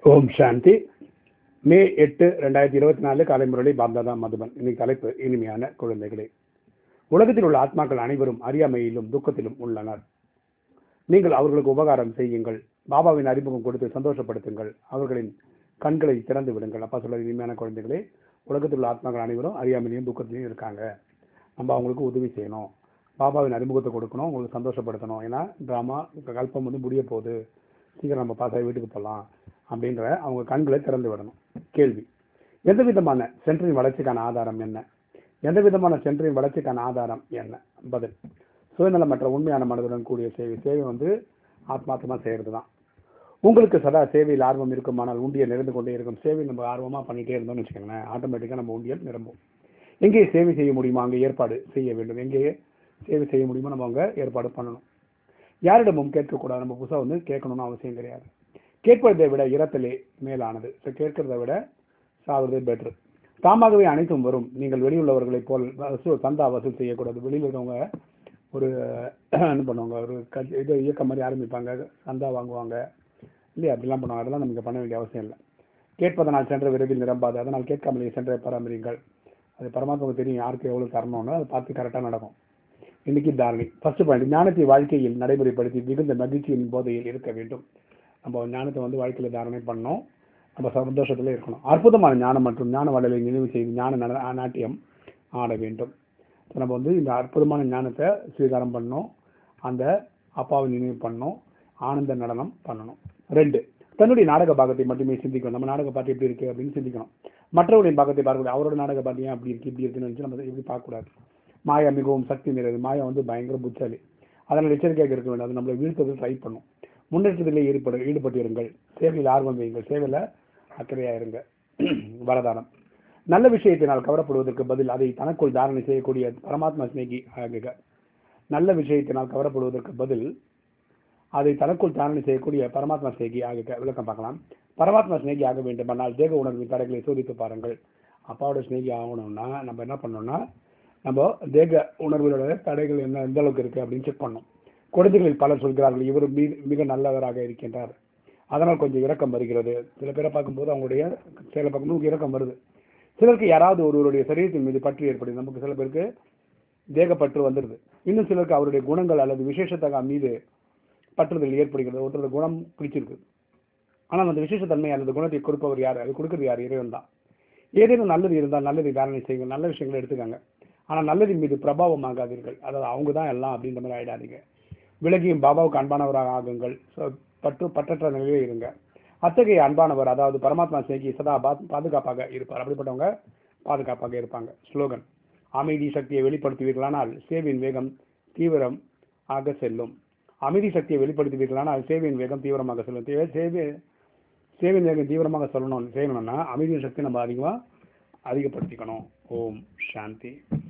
ஓம் சாந்தி மே எட்டு ரெண்டாயிரத்தி இருபத்தி நாலு காலை முரளி பாப்தாதா மதுபன் இன்னைக்கு தலைப்பு இனிமையான குழந்தைகளே உலகத்தில் உள்ள ஆத்மாக்கள் அனைவரும் அறியாமையிலும் துக்கத்திலும் உள்ளனர் நீங்கள் அவர்களுக்கு உபகாரம் செய்யுங்கள் பாபாவின் அறிமுகம் கொடுத்து சந்தோஷப்படுத்துங்கள் அவர்களின் கண்களை திறந்து விடுங்கள் அப்பா சொல்ல இனிமையான குழந்தைகளே உலகத்தில் உள்ள ஆத்மாக்கள் அனைவரும் அறியாமையிலையும் துக்கத்திலையும் இருக்காங்க நம்ம அவங்களுக்கு உதவி செய்யணும் பாபாவின் அறிமுகத்தை கொடுக்கணும் உங்களுக்கு சந்தோஷப்படுத்தணும் ஏன்னா ட்ராமா கல்பம் வந்து முடிய போகுது சீக்கிரம் நம்ம பாஸ் ஆகி வீட்டுக்கு போகலாம் அப்படின்ற அவங்க கண்களை திறந்து விடணும் கேள்வி எந்த விதமான சென்டரின் வளர்ச்சிக்கான ஆதாரம் என்ன எந்த விதமான சென்டரின் வளர்ச்சிக்கான ஆதாரம் என்ன பதில் சுயநலமற்ற உண்மையான மனதுடன் கூடிய சேவை சேவை வந்து ஆத்மார்த்தமாக செய்கிறது தான் உங்களுக்கு சதா சேவையில் ஆர்வம் இருக்குமானால் உண்டியல் நிறைந்து கொண்டே இருக்கும் சேவை நம்ம ஆர்வமாக பண்ணிகிட்டே இருந்தோம்னு வச்சுக்கோங்களேன் ஆட்டோமேட்டிக்காக நம்ம உண்டியல் நிரம்பும் எங்கே சேவை செய்ய முடியுமா அங்கே ஏற்பாடு செய்ய வேண்டும் எங்கே சேவை செய்ய முடியுமோ நம்ம அங்கே ஏற்பாடு பண்ணணும் யாரிடமும் கேட்கக்கூடாது நம்ம புதுசாக வந்து கேட்கணும்னு அவசியம் கிடையாது கேட்பதை விட இறத்தலே மேலானது ஸோ கேட்கறதை விட சாவதே பெட்ரு தாமாகவே அனைத்தும் வரும் நீங்கள் வெளியுள்ளவர்களைப் போல் வசூல் சந்தா வசூல் செய்யக்கூடாது வெளியில் இருக்கவங்க ஒரு என்ன பண்ணுவாங்க ஒரு கட்சி இது இயக்கம் மாதிரி ஆரம்பிப்பாங்க சந்தா வாங்குவாங்க இல்லையா அப்படிலாம் பண்ணுவாங்க அதெல்லாம் நமக்கு பண்ண வேண்டிய அவசியம் இல்லை கேட்பதனால் சென்ற விரைவில் நிரம்பாது அதனால் கேட்காமலே சென்ற பராமரிங்கள் அது பரமாத்மாவுக்கு தெரியும் யாருக்கு எவ்வளோ தரணும்னு அதை பார்த்து கரெக்டாக நடக்கும் இன்னைக்கு தாரணை ஃபர்ஸ்ட் பாயிண்ட் ஞானத்தை வாழ்க்கையில் நடைமுறைப்படுத்தி மிகுந்த மகிழ்ச்சியின் போதையில் இருக்க வேண்டும் நம்ம ஞானத்தை வந்து வாழ்க்கையில் தாரணை பண்ணோம் நம்ம சந்தோஷத்தில் இருக்கணும் அற்புதமான ஞானம் மற்றும் ஞான வளலை நினைவு செய்து ஞான நட நாட்டியம் ஆட வேண்டும் நம்ம வந்து இந்த அற்புதமான ஞானத்தை ஸ்வீகாரம் பண்ணணும் அந்த அப்பாவை நினைவு பண்ணணும் ஆனந்த நடனம் பண்ணணும் ரெண்டு தன்னுடைய நாடக பாகத்தை மட்டுமே சிந்திக்கணும் நம்ம நாடக பாட்டு எப்படி இருக்கு அப்படின்னு சிந்திக்கணும் மற்றவருடைய பாகத்தை பார்க்கக்கூடாது அவரோட நாடக பாட்டு ஏன் அப்படி இருக்கு இப்படி இருக்குன்னு நினச்சி நம்ம எப்படி பார்க்கக்கூடாது மாயா மிகவும் சக்தி நிறைவு மாயா வந்து பயங்கர புத்தாலி அதனால் எச்சரிக்கையாக இருக்க வேண்டும் அது நம்மளை வீழ்த்தது ட்ரை பண்ணும் முன்னேற்றத்திலே ஈடுபட ஈடுபட்டிருங்கள் சேவையில் ஆர்வம் வையுங்கள் சேவையில் அக்கறையாக இருங்க வரதானம் நல்ல விஷயத்தினால் கவரப்படுவதற்கு பதில் அதை தனக்குள் தாரணை செய்யக்கூடிய பரமாத்மா சிநேகி ஆகுக நல்ல விஷயத்தினால் கவரப்படுவதற்கு பதில் அதை தனக்குள் தாரணை செய்யக்கூடிய பரமாத்மா சிநேகி ஆகுக விளக்கம் பார்க்கலாம் பரமாத்மா சிநேகி ஆக வேண்டுமானால் தேக உணர்வின் தடைகளை சோதித்து பாருங்கள் அப்பாவோட சிநேகி ஆகணும்னா நம்ம என்ன பண்ணோம்னா நம்ம தேக உணர்வுகளோட தடைகள் என்ன எந்த அளவுக்கு இருக்கு அப்படின்னு செக் பண்ணோம் குழந்தைகளில் பலர் சொல்கிறார்கள் இவர் மிக நல்லவராக இருக்கின்றார் அதனால் கொஞ்சம் இரக்கம் வருகிறது சில பேரை பார்க்கும்போது அவங்களுடைய செயலை பார்க்கும்போது இரக்கம் வருது சிலருக்கு யாராவது ஒருவருடைய சரீரத்தின் மீது பற்று ஏற்படுது நமக்கு சில பேருக்கு தேகப்பற்று வந்துடுது இன்னும் சிலருக்கு அவருடைய குணங்கள் அல்லது விசேஷத்தக மீது பற்றுதல் ஏற்படுகிறது ஒருத்தரோட குணம் பிடிச்சிருக்கு ஆனால் அந்த விசேஷத்தன்மை அல்லது குணத்தை கொடுப்பவர் யார் அது கொடுக்கிறது யார் இறைவன் தான் ஏதேனும் நல்லது இருந்தால் நல்லதை தாரணை செய்யுங்க நல்ல விஷயங்களை எடுத்துக்காங்க ஆனால் நல்லதின் மீது பிரபாவம் ஆகாதீர்கள் அதாவது அவங்க தான் எல்லாம் அப்படின்ற மாதிரி ஆயிடாதீங்க விலகியும் பாபாவுக்கு அன்பானவராக ஆகுங்கள் பட்டு பற்றற்ற நிலையிலே இருங்க அத்தகைய அன்பானவர் அதாவது பரமாத்மா சேகி சதா பாதுகாப்பாக இருப்பார் அப்படிப்பட்டவங்க பாதுகாப்பாக இருப்பாங்க ஸ்லோகன் அமைதி சக்தியை வெளிப்படுத்துவீர்களானால் சேவின் வேகம் தீவிரம் ஆக செல்லும் அமைதி சக்தியை வெளிப்படுத்துவீர்களானால் சேவையின் வேகம் தீவிரமாக செல்லும் சேவை சேவையின் வேகம் தீவிரமாக சொல்லணும் செய்யணும்னா அமைதியின் சக்தி நம்ம அதிகமாக அதிகப்படுத்திக்கணும் ஓம் சாந்தி